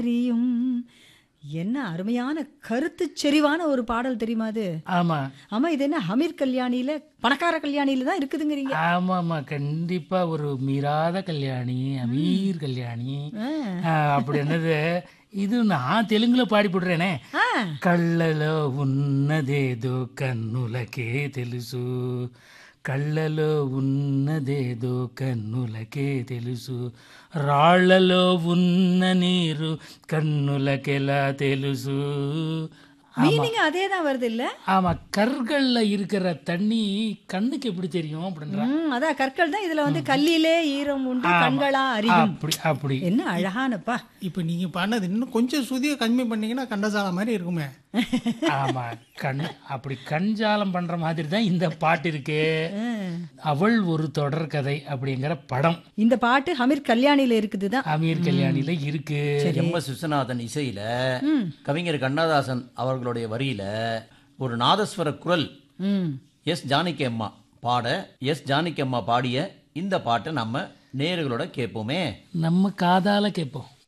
தெரியும் என்ன அருமையான கருத்து செறிவான ஒரு பாடல் தெரியுமா அது ஆமா ஆமா இது என்ன ஹமீர் கல்யாணியில பணக்கார கல்யாணியில தான் இருக்குதுங்கிறீங்க ஆமா ஆமா கண்டிப்பா ஒரு மீறாத கல்யாணி அமீர் கல்யாணி ஆ. ஆ, அப்படி என்னது இது நான் தெலுங்குல பாடி போடுறேனே ஆ, కళ్ళలో ఉన్నదేదో కన్నులకే తెలుసు కళ్ళలో ఉన్నదేదో కన్నులకే తెలుసు రాళ్లలో ఉన్న నీరు కన్నులకెలా తెలుసు மீனிங் அதே தான் வருது இல்ல ஆமா கற்கள்ல இருக்கிற தண்ணி கண்ணுக்கு எப்படி தெரியும் அப்படின்ற ம், அதான் கற்கள் தான் இதுல வந்து கல்லிலே ஈரம் உண்டு கண்களா அறியும் அப்படி அப்படி என்ன அழகானப்பா இப்போ நீங்க பண்ணது இன்னும் கொஞ்சம் சுதியை கம்மி பண்ணீங்கன்னா கண்டசால மாதிரி இருக்குமே ஆமா கண் அப்படி கண்ஜாலம் பண்ற மாதிரி தான் இந்த பாட்டு இருக்கு ஆ. அவள் ஒரு தொடர்கதை அப்படிங்கிற படம் இந்த பாட்டு ஹமீர் கல்யாணியில இருக்குதுதான் அமீர் கல்யாணில இருக்கு எம் எஸ் விஸ்வநாதன் இசையில கவிஞர் கண்ணதாசன் அவர்களுடைய வரியில ஒரு நாதஸ்வர குரல் ம் எஸ் ஜானகி அம்மா பாட எஸ் ஜானகி அம்மா பாடிய இந்த பாட்டை நம்ம நேயர்களோட கேட்போமே நம்ம காதால கேட்போம்